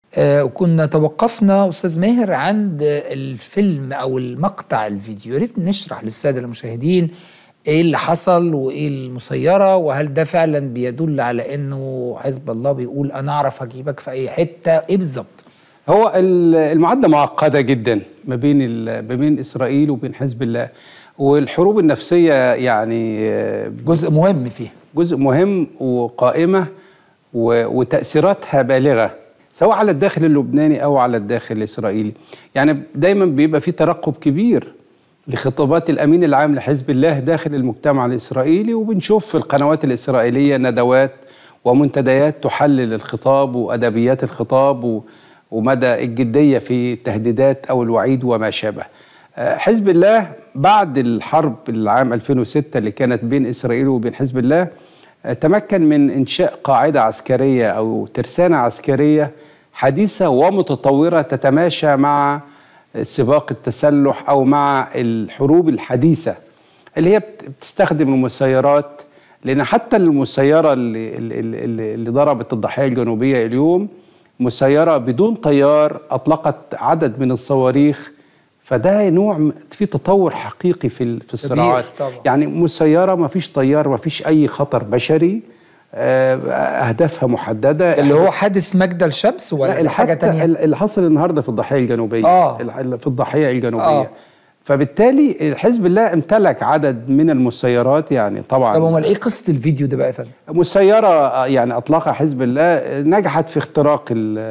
آه وكنا توقفنا استاذ ماهر عند الفيلم او المقطع الفيديو يا ريت نشرح للساده المشاهدين ايه اللي حصل وايه المسيره وهل ده فعلا بيدل على انه حزب الله بيقول انا اعرف اجيبك في اي حته ايه بالظبط هو المعادله معقده جدا ما بين ما بين اسرائيل وبين حزب الله والحروب النفسيه يعني جزء مهم فيها جزء مهم وقائمه وتاثيراتها بالغه سواء على الداخل اللبناني او على الداخل الاسرائيلي يعني دايما بيبقى في ترقب كبير لخطابات الامين العام لحزب الله داخل المجتمع الاسرائيلي وبنشوف في القنوات الاسرائيليه ندوات ومنتديات تحلل الخطاب وادبيات الخطاب ومدى الجديه في التهديدات او الوعيد وما شابه. حزب الله بعد الحرب العام 2006 اللي كانت بين اسرائيل وبين حزب الله تمكن من انشاء قاعده عسكريه او ترسانه عسكريه حديثه ومتطوره تتماشى مع سباق التسلح او مع الحروب الحديثه اللي هي بتستخدم المسيرات لان حتى المسيره اللي, اللي, اللي ضربت الضحيه الجنوبيه اليوم مسيره بدون طيار اطلقت عدد من الصواريخ فده نوع في تطور حقيقي في في الصراعات يعني مسيره ما فيش طيار ما فيش اي خطر بشري اهدافها محدده اللي هو حادث مجدل الشمس ولا حاجه ثانيه اللي حصل النهارده في الضحيه الجنوبيه آه. في الضحيه الجنوبيه آه. فبالتالي حزب الله امتلك عدد من المسيرات يعني طبعا طب امال ايه قصه الفيديو ده بقى يا فندم؟ مسيره يعني اطلقها حزب الله نجحت في اختراق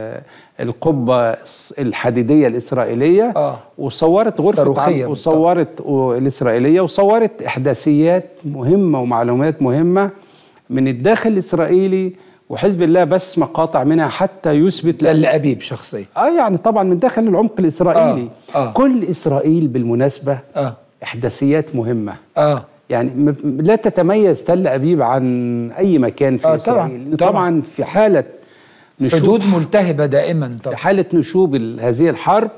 القبه الحديديه الاسرائيليه آه. وصورت غرفه وصورت الاسرائيليه وصورت احداثيات مهمه ومعلومات مهمه من الداخل الاسرائيلي وحزب الله بس مقاطع منها حتى يثبت ده اللي ابيب شخصيا اه يعني طبعا من داخل العمق الاسرائيلي آه. آه. كل اسرائيل بالمناسبه آه. احداثيات مهمه اه يعني لا تتميز تل ابيب عن اي مكان في آه اسرائيل طبعا, طبعا في حاله نشوب حدود ملتهبه دائما طبعا في حاله نشوب هذه الحرب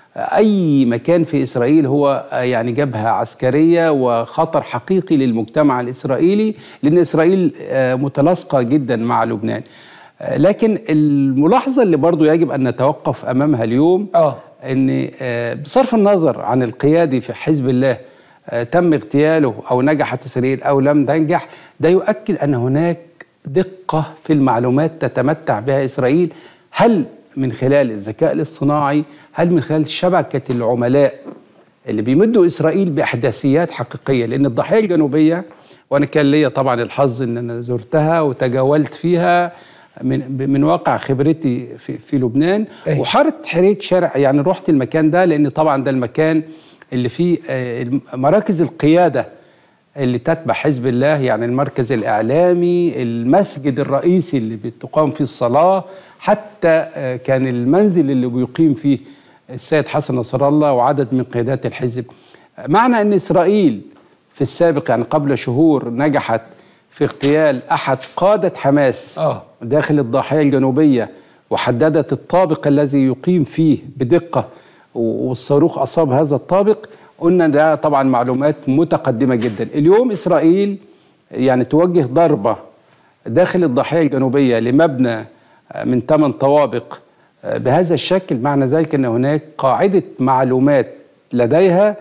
اي مكان في اسرائيل هو يعني جبهه عسكريه وخطر حقيقي للمجتمع الاسرائيلي لان اسرائيل متلاصقه جدا مع لبنان لكن الملاحظه اللي برضو يجب ان نتوقف امامها اليوم اه ان بصرف النظر عن القيادي في حزب الله تم اغتياله او نجحت اسرائيل او لم تنجح ده يؤكد ان هناك دقه في المعلومات تتمتع بها اسرائيل هل من خلال الذكاء الاصطناعي هل من خلال شبكة العملاء اللي بيمدوا إسرائيل بإحداثيات حقيقية لأن الضحية الجنوبية وأنا كان ليا طبعا الحظ أن أنا زرتها وتجولت فيها من من واقع خبرتي في, في لبنان أيه. وحارة حريك شارع يعني رحت المكان ده لأن طبعا ده المكان اللي فيه مراكز القيادة اللي تتبع حزب الله يعني المركز الإعلامي المسجد الرئيسي اللي بتقام فيه الصلاة حتى كان المنزل اللي بيقيم فيه السيد حسن نصر الله وعدد من قيادات الحزب معنى أن إسرائيل في السابق يعني قبل شهور نجحت في اغتيال أحد قادة حماس آه. داخل الضاحية الجنوبية وحددت الطابق الذي يقيم فيه بدقة والصاروخ أصاب هذا الطابق قلنا ده طبعا معلومات متقدمة جدا اليوم إسرائيل يعني توجه ضربة داخل الضاحية الجنوبية لمبنى من ثمان طوابق بهذا الشكل معنى ذلك ان هناك قاعده معلومات لديها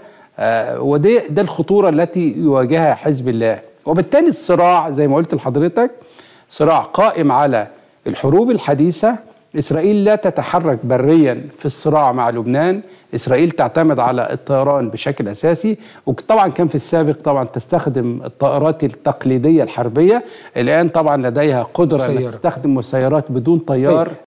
ودي ده الخطوره التي يواجهها حزب الله وبالتالي الصراع زي ما قلت لحضرتك صراع قائم على الحروب الحديثه اسرائيل لا تتحرك بريا في الصراع مع لبنان اسرائيل تعتمد على الطيران بشكل اساسي وطبعا كان في السابق طبعا تستخدم الطائرات التقليديه الحربيه الان طبعا لديها قدره ان تستخدم مسيرات بدون طيار طيب.